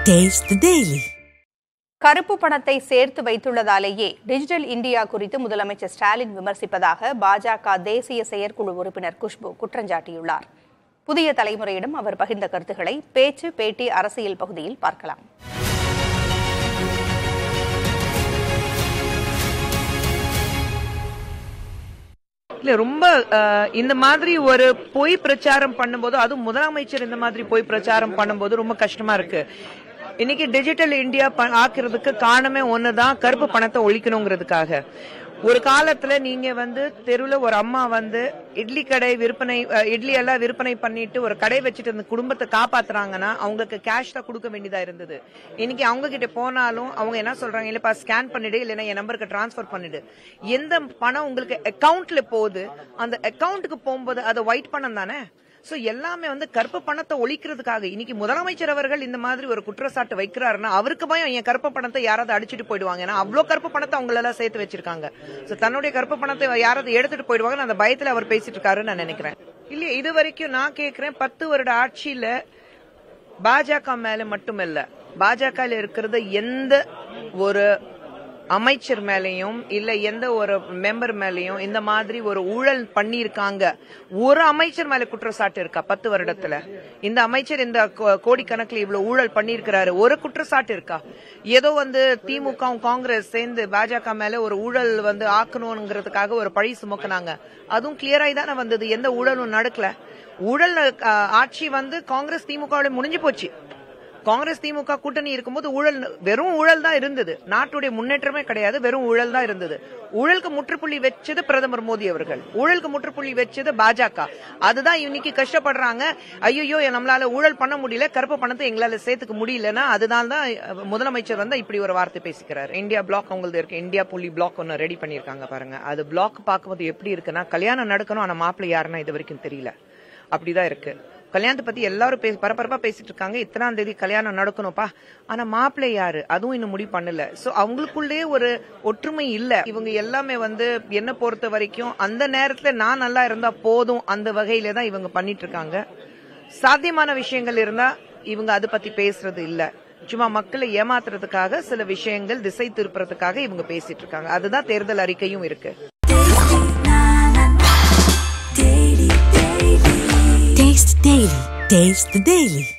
Taste the Daily. கருப்பு பணத்தை சேர்த்து வைத்துள்ளதாலேயே டிஜிட்டல் இந்தியா குறித்து முதலமைச்சர் ஸ்டாலின் விமர்சிப்பதாக பாஜக தேசிய செயற்குழு உறுப்பினர் குஷ்பு குற்றஞ்சாட்டியுள்ளார் புதிய தலைமுறையிடம் அவர் பகிர்ந்த கருத்துக்களை பேச்சு பேட்டி அரசியல் பகுதியில் பார்க்கலாம் இல்ல ரொம்ப அஹ், இந்த மாதிரி ஒரு பொய் பிரச்சாரம் பண்ணும்போது அதுவும் முதலமைச்சர் இந்த மாதிரி பொய் பிரச்சாரம் பண்ணும்போது ரொம்ப கஷ்டமா இருக்கு இன்னைக்கு டிஜிட்டல் இந்தியா ப- ஆக்குறதுக்கு காரணமே ஒண்ணுதான் கருப்பு பணத்தை ஒழிக்கணுங்கிறதுக்காக ஒரு காலத்துல நீங்க வந்து தெருவுல ஒரு அம்மா வந்து இட்லி கடை விற்பனை அஹ், இட்லி எல்லாம் விற்பனை பண்ணிட்டு ஒரு கடை வச்சுட்டு அந்த குடும்பத்தை காப்பாத்துறாங்கன்னா அவங்களுக்கு கேஷ் தான் கொடுக்க வேண்டியதா இருந்தது இன்னைக்கு அவங்க கிட்ட போனாலும் அவங்க என்ன சொல்றாங்க இல்லப்பா ஸ்கேன் பண்ணிடு இல்லைன்னா என் நம்பருக்கு டிரான்ஸ்ஃபர் பண்ணிடு எந்த பணம் உங்களுக்கு அக்கவுண்ட்ல போகுது அந்த அக்கவுண்ட்டுக்கு போகும்போது அது ஒயிட் பணம் தானே சோ எல்லாமே வந்து கருப்பு பணத்தை ஒழிக்கிறதுக்காக இன்னைக்கு முதலமைச்சர் அவர்கள் இந்த மாதிரி ஒரு குற்றச்சாட்டு வைக்கிறாருன்னா அவருக்கு பயம் என் கருப்பு பணத்தை யாராவது அடிச்சிட்டு போயிடுவாங்க ஏன்னா அவ்வளவு கருப்பு பணத்தை அவங்க எல்லாம் சேர்த்து வச்சிருக்காங்க சோ தன்னுடைய கருப்பு பணத்தை யாராவது எடுத்துட்டு போயிடுவாங்க அந்த பயத்துல அவர் பேசிட்டு இருக்காருன்னு நான் நினைக்கிறேன் இல்ல இது வரைக்கும் நான் கேக்குறேன் பத்து வருட ஆட்சியில பாஜக மேல மட்டுமல்ல பாஜக இருக்கிறது எந்த ஒரு அமைச்சர் மேலயும் இல்ல எந்த ஒரு மெம்பர் மேலயும் இந்த மாதிரி ஒரு ஊழல் பண்ணியிருக்காங்க ஒரு அமைச்சர் மேல குற்றச்சாட்டு இருக்கா பத்து வருடத்துல இந்த அமைச்சர் இந்த கோ- கோடிக்கணக்கில் இவ்வளவு ஊழல் பண்ணியிருக்கிறாரு ஒரு குற்றச்சாட்டு இருக்கா ஏதோ வந்து திமுகவும் காங்கிரஸ் சேர்ந்து பாஜக மேல ஒரு ஊழல் வந்து ஆக்கணுங்கிறதுக்காக ஒரு பழி சுமக்குனாங்க அதுவும் கிளியராய் தானே வந்தது எந்த ஊழலும் நடக்கல ஊழல் அஹ், ஆட்சி வந்து காங்கிரஸ் திமுக முடிஞ்சு போச்சு காங்கிரஸ் திமுக கூட்டணி இருக்கும்போது ஊழல் வெறும் ஊழல் தான் இருந்தது நாட்டுடைய முன்னேற்றமே கிடையாது வெறும் ஊழல் தான் இருந்தது ஊழலுக்கு முற்றுப்புள்ளி வச்சது பிரதமர் மோடி அவர்கள் ஊழலுக்கு முற்றுப்புள்ளி வச்சது பாஜக அதுதான் இன்னைக்கு கஷ்டப்படுறாங்க ஐயோ நம்மளால ஊழல் பண்ண முடியல கருப்பு பணத்தை எங்களால சேர்த்துக்க முடியலன்னா அதுதான் தான் முதலமைச்சர் வந்து இப்படி ஒரு வார்த்தை பேசிக்கிறார் இந்தியா பிளாக் அவங்களுக்கு இருக்கு இந்தியா புள்ளி பிளாக் ஒன்னு ரெடி பண்ணிருக்காங்க பாருங்க அது பிளாக் பார்க்கும்போது எப்படி இருக்குன்னா கல்யாணம் நடக்கணும் ஆனா மாப்பிள்ளை யாருன்னா இது வரைக்கும் தெரியல அப்படிதான் இருக்கு கல்யாணத்தை பத்தி எல்லாரும் பேசி பரபரப்பா பேசிட்டு இருக்காங்க இத்தனாம் தேதி கல்யாணம் நடக்கணும்ப்பா ஆனா மாப்பிள்ளை யாரு அதுவும் இன்னும் முடிவு பண்ணல சோ அவங்களுக்குள்ளே ஒரு ஒற்றுமை இல்ல இவங்க எல்லாமே வந்து என்ன பொறுத்த வரைக்கும் அந்த நேரத்துல நான் நல்லா இருந்தா போதும் அந்த வகையில தான் இவங்க பண்ணிட்டு இருக்காங்க சாத்தியமான விஷயங்கள் இருந்தா இவங்க அதை பத்தி பேசுறது இல்ல சும்மா மக்களை ஏமாத்துறதுக்காக சில விஷயங்கள் திசை திருப்புறதுக்காக இவங்க பேசிட்டு இருக்காங்க அதுதான் தேர்தல் அறிக்கையும் இருக்கு Taste the Daily. Taste the Daily.